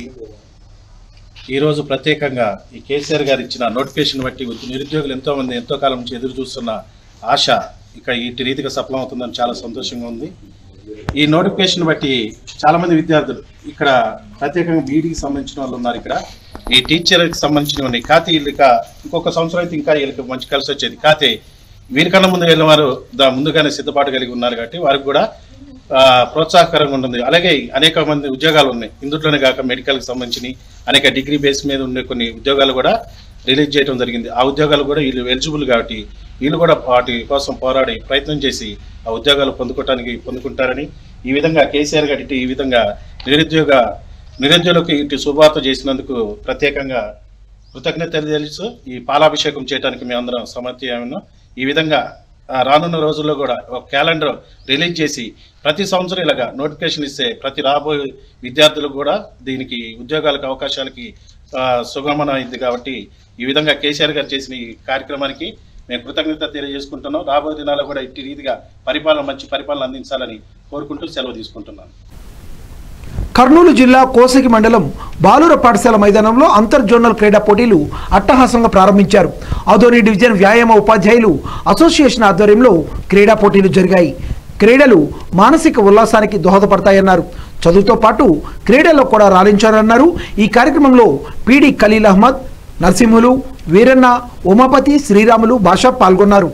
ఈరోజు ప్రత్యేకంగా ఈ కేసీఆర్ గారు ఇచ్చిన నోటిఫికేషన్ బట్టి ఉద్య- నిరుద్యోగులు ఎంతో మంది ఎంతో కాలం నుంచి ఎదురు చూస్తున్న ఆశ ఇక ఇటు రీతిగా సఫలమవుతుందని చాలా సంతోషంగా ఉంది ఈ నోటిఫికేషన్ బట్టి చాలా మంది విద్యార్థులు ఇక్కడ ప్రత్యేకంగా బీఈడికి సంబంధించిన వాళ్ళు ఉన్నారు ఇక్కడ ఈ టీచర్కి సంబంధించిన ఉన్నాయి కాతే వీళ్ళు ఇక ఇంకొక సంవత్సరం అయితే ఇంకా వీళ్ళకి మంచి కలిసి వచ్చేది కాతే వీరికన్నా ముందు వెళ్ళిన వారు దా ముందుగానే సిద్ధపాటు కలిగి ఉన్నారు కాబట్టి వారికి కూడా ఆ, ప్రోత్సాహకరంగా ఉంటుంది అలాగే అనేక మంది ఉద్యోగాలు ఉన్నాయి ఇందులోనే కాక మెడికల్కి సంబంధించి అనేక డిగ్రీ బేస్ మీద ఉండే కొన్ని ఉద్యోగాలు కూడా రిలీజ్ చేయడం జరిగింది ఆ ఉద్యోగాలు కూడా వీళ్ళు ఎలిజిబుల్ కాబట్టి వీళ్ళు కూడా వాటి కోసం పోరాడి ప్రయత్నం చేసి ఆ ఉద్యోగాలు పొందుకోవటానికి పొందుకుంటారని ఈ విధంగా కేసీఆర్ గారి ఈ విధంగా నిరుద్యోగ నిరుద్యోగులకు ఇటు శుభవార్త చేసినందుకు ప్రత్యేకంగా కృతజ్ఞతలు తెలుసు ఈ పాలాభిషేకం చేయడానికి మేమందరం సమర్థ్యమన్నాం ఈ విధంగా ఆ, రానున్న రోజుల్లో కూడా ఒక క్యాలెండర్ రిలీజ్ చేసి ప్రతి సంవత్సరం ఇలాగా నోటిఫికేషన్ ఇస్తే ప్రతి రాబోయే విద్యార్థులకు కూడా దీనికి ఉద్యోగాలకు అవకాశాలకి ఆ, సుగమనం అయింది కాబట్టి ఈ విధంగా కేసీఆర్ గారు చేసిన ఈ కార్యక్రమానికి మేము కృతజ్ఞత తెలియజేసుకుంటున్నాం రాబోయే దినాల్లో కూడా ఇట్టి రీతిగా పరిపాలన మంచి పరిపాలన అందించాలని కోరుకుంటూ సెలవు తీసుకుంటున్నాను కర్నూలు జిల్లా కోసగి మండలం బాలుర పాఠశాల మైదానంలో అంతర్ జోనల్ క్రీడా పోటీలు అట్టహాసంగా ప్రారంభించారు ఆదోని డివిజన్ వ్యాయామ ఉపాధ్యాయులు అసోసియేషన్ ఆధ్వర్యంలో క్రీడా పోటీలు జరిగాయి క్రీడలు మానసిక ఉల్లాసానికి దోహదపడతాయన్నారు చదువుతో పాటు క్రీడల్లో కూడా రాణించారన్నారు ఈ కార్యక్రమంలో పీడి ఖలీల్ అహ్మద్ నరసింహులు వీరన్న ఉమాపతి శ్రీరాములు భాష పాల్గొన్నారు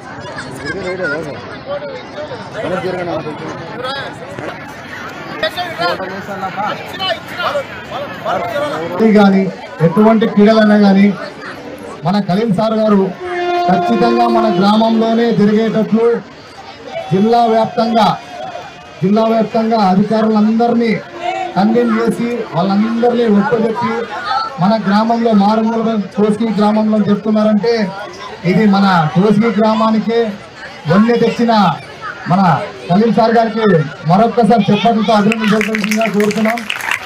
జరగనా కానీ ఎటువంటి క్రీడలైనా కానీ మన కలీం సార్ గారు ఖచ్చితంగా మన గ్రామంలోనే జరిగేటట్లు జిల్లా వ్యాప్తంగా జిల్లా వ్యాప్తంగా అధికారులందరినీ కన్వీన్ చేసి వాళ్ళందరినీ ఒప్పచెప్పి మన గ్రామంలో మారుమూల కోసి గ్రామంలో చెప్తున్నారంటే ఇది మన కోసి గ్రామానికే వన్నె తెచ్చిన మన కలీం సార్ గారికి మరొక్కసారి చెప్పడంతో అభినందించాల్సిందిగా కోరుతున్నాం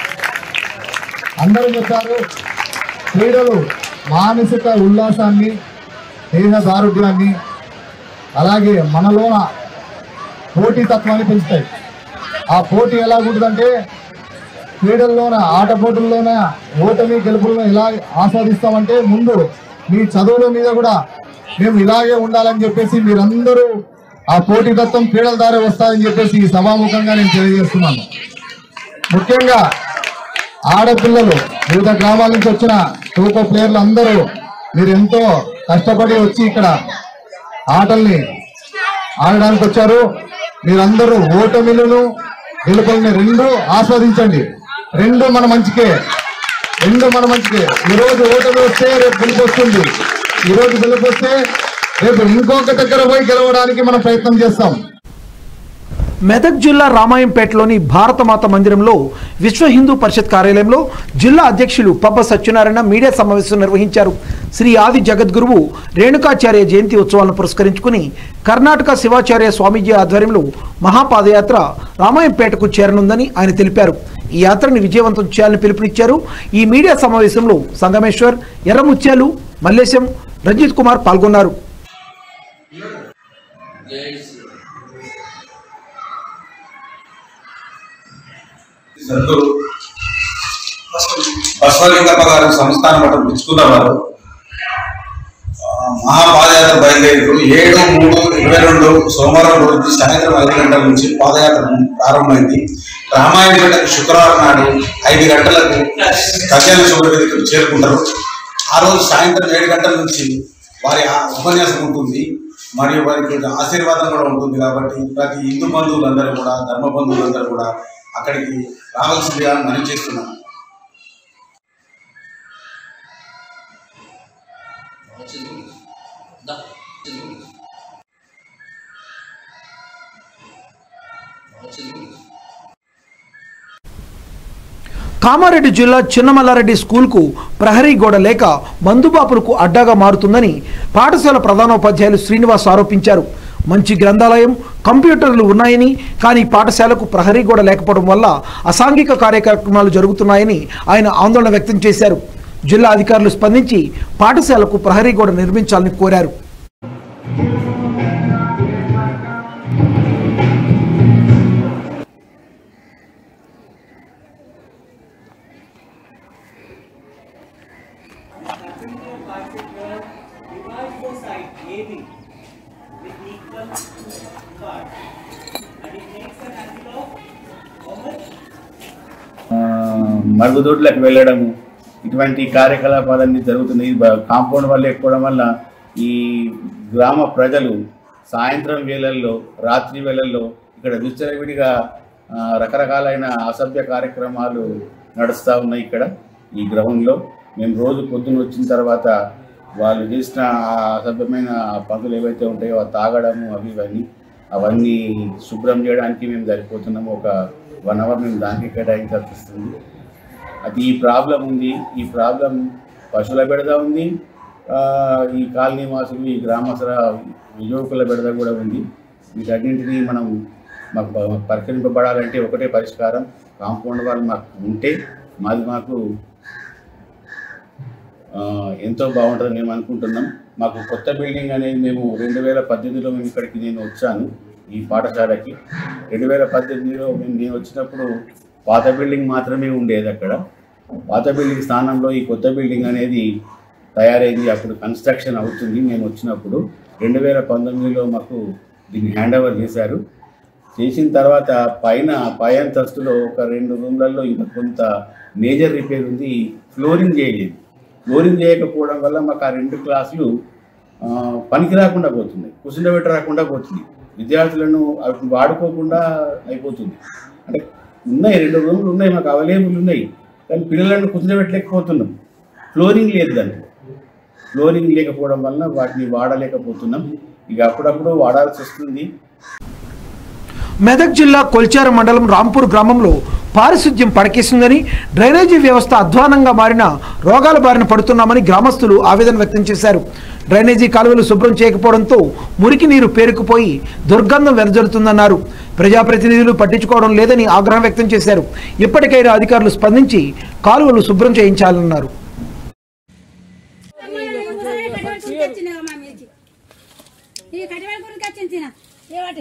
అందరూ చెప్పారు క్రీడలు మానసిక ఉల్లాసాన్ని దేహ దారుఢ్యాన్ని అలాగే మనలోన పోటీతత్వాన్ని పెంచుతాయి ఆ పోటీ ఎలా ఉంటుందంటే క్రీడల్లోన ఆట పోటీల్లోన ఓటమి గెలుపులను ఎలా ఆస్వాదిస్తామంటే ముందు మీ చదువుల మీద కూడా మేము ఇలాగే ఉండాలని చెప్పేసి మీరందరూ ఆ పోటీతత్వం క్రీడల ద్వారా వస్తాయని చెప్పేసి ఈ సభాముఖంగా నేను తెలియజేస్తున్నాను ముఖ్యంగా ఆడపిల్లలు వివిధ గ్రామాల నుంచి వచ్చిన ఖోఖో ప్లేయర్లు అందరూ మీరు ఎంతో కష్టపడి వచ్చి ఇక్కడ ఆటల్ని ఆడడానికి వచ్చారు మీరందరూ ఓటమిలను గెలుపుల్ని రెండు ఆస్వాదించండి రెండు మన మంచికే రెండు మన మంచికే ఈరోజు ఓటమి వస్తే రేపు గెలుపు వస్తుంది ఈరోజు గెలుపు వస్తే రేపు ఇంకొక దగ్గర పోయి గెలవడానికి మనం ప్రయత్నం చేస్తాం మెదక్ జిల్లా రామాయంపేటలోని భారతమాత మందిరంలో విశ్వ హిందూ పరిషత్ కార్యాలయంలో జిల్లా అధ్యక్షులు పబ్బ సత్యనారాయణ మీడియా సమావేశం నిర్వహించారు శ్రీ ఆది జగద్గురువు రేణుకాచార్య జయంతి ఉత్సవాలను పురస్కరించుకుని కర్ణాటక శివాచార్య స్వామీజీ ఆధ్వర్యంలో మహాపాదయాత్ర రామాయంపేటకు చేరనుందని ఆయన తెలిపారు ఈ యాత్రని విజయవంతం చేయాలని పిలుపునిచ్చారు ఈ మీడియా సమావేశంలో సంగమేశ్వర్ ఎర్రముత్యాలు మల్లేశం రంజిత్ కుమార్ పాల్గొన్నారు సద్గురు బసవలింగప్ప గారు సంస్థాన మఠం పుచ్చుకున్న వారు ఆ, మహాపాదయాత్ర బయలుదేరి ఏడు మూడు ఇరవై రెండు సోమవారం రోజు సాయంత్రం ఐదు గంటల నుంచి పాదయాత్ర ప్రారంభమైంది రామాయణపేటకు శుక్రవారం నాడు ఐదు గంటలకు కళ్యాణ శుభవేదికకు చేరుకుంటారు ఆ రోజు సాయంత్రం ఏడు గంటల నుంచి వారి ఆ ఉపన్యాసం ఉంటుంది మరియు వారికి ఆశీర్వాదం కూడా ఉంటుంది కాబట్టి ప్రతి హిందూ బంధువులందరూ కూడా ధర్మ బంధువులందరూ కూడా అక్కడికి రావాల్సిందిగా మనం చేస్తున్నాం కామారెడ్డి జిల్లా చిన్నమల్లారెడ్డి స్కూల్కు ప్రహరీ గోడ లేక మందుబాపులకు అడ్డాగా మారుతుందని పాఠశాల ప్రధానోపాధ్యాయులు శ్రీనివాస్ ఆరోపించారు మంచి గ్రంథాలయం కంప్యూటర్లు ఉన్నాయని కానీ పాఠశాలకు ప్రహరీ గోడ లేకపోవడం వల్ల అసాంఘిక కార్యక్రమాలు జరుగుతున్నాయని ఆయన ఆందోళన వ్యక్తం చేశారు జిల్లా అధికారులు స్పందించి పాఠశాలకు ప్రహరీ గోడ నిర్మించాలని కోరారు మరుగుదొడ్లకు వెళ్ళడము ఇటువంటి కార్యకలాపాలన్నీ జరుగుతున్నాయి ఇది బ- కాంపౌండ్ వల్ల ఎక్కువడం వల్ల ఈ గ్రామ ప్రజలు సాయంత్రం వేళల్లో రాత్రి వేళల్లో ఇక్కడ విచ్చలవిడిగా ఆ, రకరకాలైన అసభ్య కార్యక్రమాలు నడుస్తూ ఉన్నాయి ఇక్కడ ఈ గ్రౌండ్లో మేము రోజు పొద్దున్న వచ్చిన తర్వాత వాళ్ళు చేసిన ఆ అసభ్యమైన పనులు ఏవైతే ఉంటాయో అవి తాగడము అవి ఇవన్నీ అవన్నీ శుభ్రం చేయడానికి మేము సరిపోతున్నాము ఒక వన్ అవర్ మేము దానికి కేటాయించాల్సి వస్తుంది అది ఈ ప్రాబ్లం ఉంది ఈ ప్రాబ్లం పశువుల బెడద ఉంది ఆ, ఈ కాలనీ వాసులు ఈ గ్రామస్తుల యువకుల బెడద కూడా ఉంది వీటన్నింటినీ మనం మాకు ప- పరిష్కరింపబడాలంటే ఒకటే పరిష్కారం కాంపౌండ్ వాళ్ళు మాకు ఉంటే మాది మాకు ఆ, ఎంతో బాగుంటుందని మేము అనుకుంటున్నాం మాకు కొత్త బిల్డింగ్ అనేది మేము రెండు వేల పద్దెనిమిదిలో మేము ఇక్కడికి నేను వచ్చాను ఈ పాఠశాలకి రెండు వేల పద్దెనిమిదిలో మేము నేను వచ్చినప్పుడు పాత బిల్డింగ్ మాత్రమే ఉండేది అక్కడ పాత బిల్డింగ్ స్థానంలో ఈ కొత్త బిల్డింగ్ అనేది తయారైంది అప్పుడు కన్స్ట్రక్షన్ అవుతుంది మేము వచ్చినప్పుడు రెండు వేల పంతొమ్మిదిలో మాకు దీన్ని హ్యాండ్ ఓవర్ చేశారు చేసిన తర్వాత పైన పై అంతస్తులో ఒక రెండు రూమ్లలో ఇంకా కొంత మేజర్ రిపేర్ ఉంది ఫ్లోరింగ్ చేయలేదు ఫ్లోరింగ్ చేయకపోవడం వల్ల మాకు ఆ రెండు క్లాసులు ఆ, పనికి రాకుండా పోతున్నాయి కూర్చుండబెట్టి రాకుండా పోతుంది విద్యార్థులను అవి వాడుకోకుండా అయిపోతుంది అంటే ఉన్నాయి రెండు రూమ్లు ఉన్నాయి మాకు అవైలబుల్ ఉన్నాయి కానీ పిల్లలను కూర్చోబెట్టలేకపోతున్నాం ఫ్లోరింగ్ లేదు దానికి ఫ్లోరింగ్ లేకపోవడం వలన వాటిని వాడలేకపోతున్నాం ఇక అప్పుడప్పుడు వాడాల్సి వస్తుంది మెదక్ జిల్లా కొల్చార మండలం రాంపూర్ గ్రామంలో పారిశుద్ధ్యం పడకేసిందని డ్రైనేజీ వ్యవస్థ అధ్వానంగా మారిన రోగాల బారిన పడుతున్నామని గ్రామస్తులు ఆవేదన వ్యక్తం చేశారు డ్రైనేజీ కాలువలు శుభ్రం చేయకపోవడంతో మురికి నీరు పేరుకుపోయి దుర్గంధం వెదజల్లుతుందన్నారు ప్రజాప్రతినిధులు పట్టించుకోవడం లేదని ఆగ్రహం వ్యక్తం చేశారు ఇప్పటికైనా అధికారులు స్పందించి కాలువలు శుభ్రం చేయించాలన్నారు ఈ కట్టెవాళ్ళ గురించి వచ్చింది తిన ఏవాటే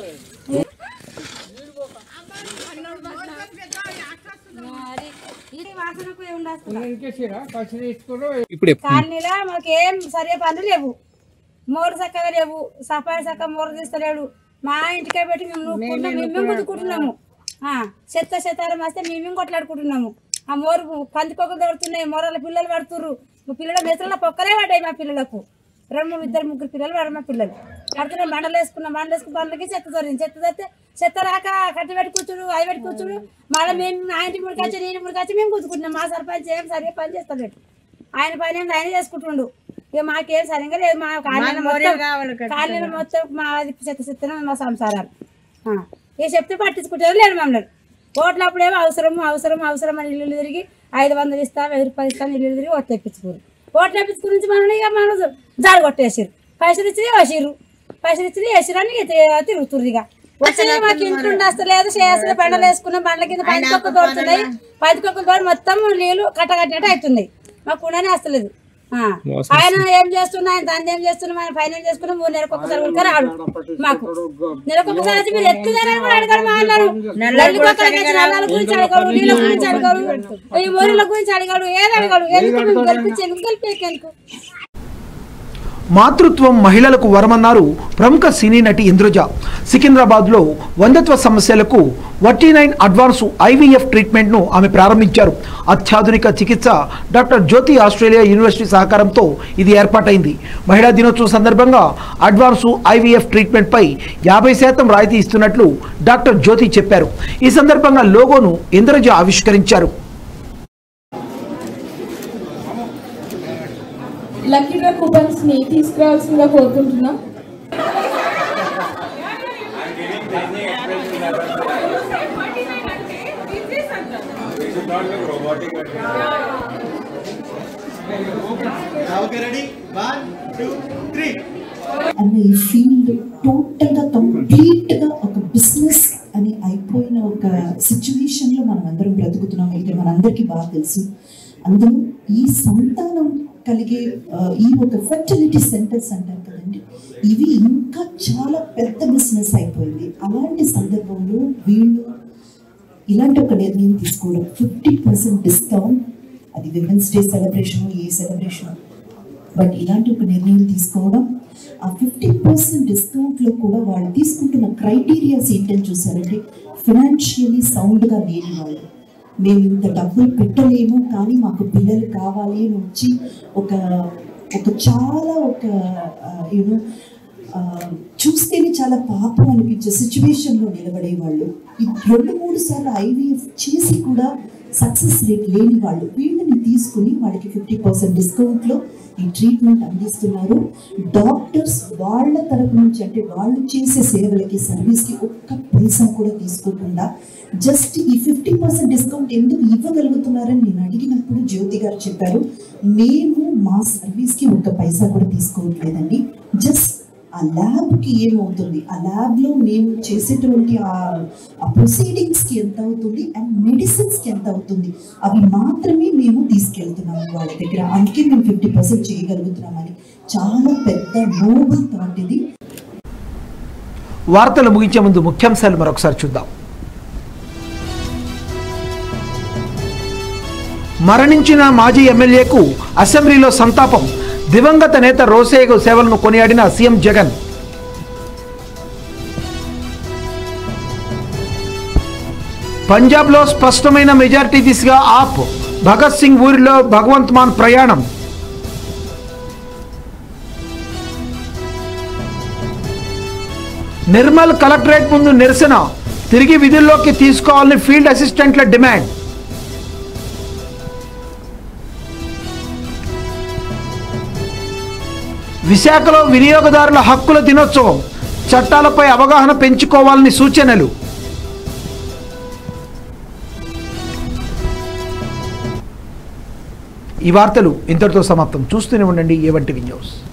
మరి ఇది వాసనకు ఏం ఇప్పుడు కాలనీలో మాకేం సరే పనులు లేవు మోరు చక్కగా లేవు సఫాయి చక్కగా మోరు తీస్తలేడు మా ఇంటికే పెట్టి మేము నూక్కుంటున్నాం మేము గుద్దుకుంటున్నాము ఆ, చెత్త చెత్తారం వస్తే మేము కొట్లాడుకుంటున్నాము ఆ మోరు పందికొక్కలు దొరుకుతున్నాయి మోరల పిల్లలు పడుతుర్రు మా పిల్లల మెసల పొక్కలే పడ్డాయి మా పిల్లలకు రెండు మూడు ఇద్దరు ముగ్గురు పిల్లలు పడ మా పిల్లలు పడుతున్నాం బండలు వేసుకున్నాం బండలు వేసుకున్న బండ్లకి చెత్త దొరింది చెత్త దొరికితే చెత్త రాక కట్టి పెట్టి కూర్చుడు అవి పెట్టి కూర్చుడు మళ్ళీ మేము నా ఇంటి ముడికొచ్చి నేను ముడికొచ్చి మేము కూర్చుకుంటున్నాం మా సర్పంచ్ ఏం సరిగ్గా పని చేస్తలేడు ఆయన పని ఏం ఆయన చేసుకుంటుండు ఇక మాకేం సరిగ్గా లేదు మా కాలనీ మొత్తం కాలనీ మొత్తం మా అది చెత్త చెత్తనే మా సంసారాలు ఆ, ఇక చెప్తే పట్టించుకుంటారు లేరు మమ్మల్ని ఓట్లప్పుడేమో అవసరం అవసరం అవసరం అని ఇల్లు తిరిగి ఐదు వందలు ఇస్తా వెయ్యి రూపాయలు ఇస్తాను ఇల్లు తిరిగి ఓట్లు తెప్పించుకోరు ఓట్లు తెప్పించుకుని నుంచి మనం ఇక మనం జాడు కొట్టేసారు పైసలు ఇచ్చి వేసిర్రు పైసలు ఇచ్చి వేసిరని ఇక తి- తిరుగుతుర్రు ఇక వచ్చి మాకు ఇంట్లో ఉండస్తలేదు చేస్తలేదు బండలు వేసుకున్నాం బండ్ల కింద పందికొక్కలు దోడుతున్నాయి పందికొక్కలు దోడి మొత్తం నీళ్లు కట్టగట్టినట్టు అవుతున్నాయి మాకు ఉండనే వస్తలేదు ఆ. ఆయన ఏం చేస్తున్నా ఆయన దాన్ని ఏం చేస్తున్నా ఆయన ఫైనల్ చేసుకున్నా మూడు నెలలకు ఒకసారి ఉడక రాడు మాకు నెలకు ఒకసారి వచ్చి మీరు ఎత్తుదారని కూడా అడగారు మా అన్నారు నల్లి కుక్కలకి వచ్చి నల్లాల గురించి అడగాడు నీళ్ళ గురించి అడగాడు ఈ ఊరిల గురించి అడగాడు ఏది అడగాడు ఎందుకు మేము గెలిపించి ఎందుకు గెలిపేకెందుకు మాతృత్వం మహిళలకు వరమన్నారు ప్రముఖ సినీ నటి ఇంద్రజ సికింద్రాబాద్లో వందత్వ సమస్యలకు వట్టి నైన్ అడ్వాన్స్ ఐవీఎఫ్ ట్రీట్మెంట్ను ఆమె ప్రారంభించారు అత్యాధునిక చికిత్స డాక్టర్ జ్యోతి ఆస్ట్రేలియా యూనివర్సిటీ సహకారంతో ఇది ఏర్పాటైంది మహిళా దినోత్సవం సందర్భంగా అడ్వాన్స్ ఐవీఎఫ్ ట్రీట్మెంట్పై యాభై శాతం రాయితీ ఇస్తున్నట్లు డాక్టర్ జ్యోతి చెప్పారు ఈ సందర్భంగా లోగోను ఇంద్రజ ఆవిష్కరించారు లక్కీ డ్రా కూపన్స్ ని తీసుకురావాల్సిందిగా కోరుకుంటున్నాం అన్న ఈ ఫీల్డ్ టోటల్గా కంప్లీట్గా ఒక బిజినెస్ అని అయిపోయిన ఒక సిచ్యువేషన్లో మనం అందరం బ్రతుకుతున్నాం ఇది మనందరికీ బాగా తెలుసు అందులో ఈ సంతానం కలిగే ఆ, ఈ ఒక ఫర్టిలిటీ సెంటర్స్ అంటారు కదండి ఇవి ఇంకా చాలా పెద్ద బిజినెస్ అయిపోయింది అలాంటి సందర్భంలో వీళ్ళు ఇలాంటి ఒక నిర్ణయం తీసుకోవడం ఫిఫ్టీ పర్సెంట్ డిస్కౌంట్ అది విమెన్స్ డే సెలబ్రేషన్ ఏ సెలబ్రేషన్ బట్ ఇలాంటి ఒక నిర్ణయం తీసుకోవడం ఆ ఫిఫ్టీ పర్సెంట్ డిస్కౌంట్లో కూడా వాళ్ళు తీసుకుంటున్న క్రైటీరియాస్ ఏంటని చూసారంటే ఫినాన్షియలీ సౌండ్గా లేని వాళ్ళు మేము ఇంత డబ్బులు పెట్టలేము కానీ మాకు పిల్లలు కావాలి అని వచ్చి ఒక ఒక చాలా ఒక యూనో చూస్తేనే చాలా పాపం అనిపించే సిచ్యువేషన్లో నిలబడే వాళ్ళు ఈ రెండు మూడు సార్లు ఐవీఎఫ్ చేసి కూడా సక్సెస్ రేట్ లేని వాళ్ళు వీళ్ళని తీసుకుని వాళ్ళకి ఫిఫ్టీ పర్సెంట్ డిస్కౌంట్లో ఈ ట్రీట్మెంట్ అందిస్తున్నారు డాక్టర్స్ వాళ్ళ తరపు నుంచి అంటే వాళ్ళు చేసే సేవలకి సర్వీస్కి ఒక్క పైసా కూడా తీసుకోకుండా జస్ట్ ఈ ఫిఫ్టీ పర్సెంట్ డిస్కౌంట్ ఎందుకు ఇవ్వగలుగుతున్నారని నేను అడిగినప్పుడు జ్యోతి గారు చెప్పారు మేము మా సర్వీస్కి ఒక్క పైసా కూడా తీసుకోవట్లేదండి జస్ట్ ఆ ల్యాబ్కి ఏమవుతుంది ఆ ల్యాబ్లో మేము చేసేటువంటి ఆ ఆ ప్రొసీడింగ్స్కి ఎంత అవుతుంది అండ్ మెడిసిన్స్కి ఎంత అవుతుంది అవి మాత్రమే మేము తీసుకెళ్తున్నాము వాళ్ళ దగ్గర అందుకే మేము ఫిఫ్టీ పర్సెంట్ చేయగలుగుతున్నామని చాలా పెద్ద నోబుల్ థాట్ ఇది వార్తలు ముగించే ముందు ముఖ్యాంశాలు మరొకసారి చూద్దాం మరణించిన మాజీ ఎమ్మెల్యేకు అసెంబ్లీలో సంతాపం దివంగత నేత రోసేగు సేవలను కొనియాడిన సీఎం జగన్ పంజాబ్లో స్పష్టమైన మెజారిటీ దిశగా ఆప్ భగత్ సింగ్ ఊరిలో భగవంత్ మాన్ ప్రయాణం నిర్మల్ కలెక్టరేట్ ముందు నిరసన తిరిగి విధుల్లోకి తీసుకోవాలని ఫీల్డ్ అసిస్టెంట్ల డిమాండ్ విశాఖలో వినియోగదారుల హక్కుల దినోత్సవం చట్టాలపై అవగాహన పెంచుకోవాలని సూచనలు ఈ వార్తలు ఇంతటితో సమాప్తం చూస్తూనే ఉండండి ఏవంటివి న్యూస్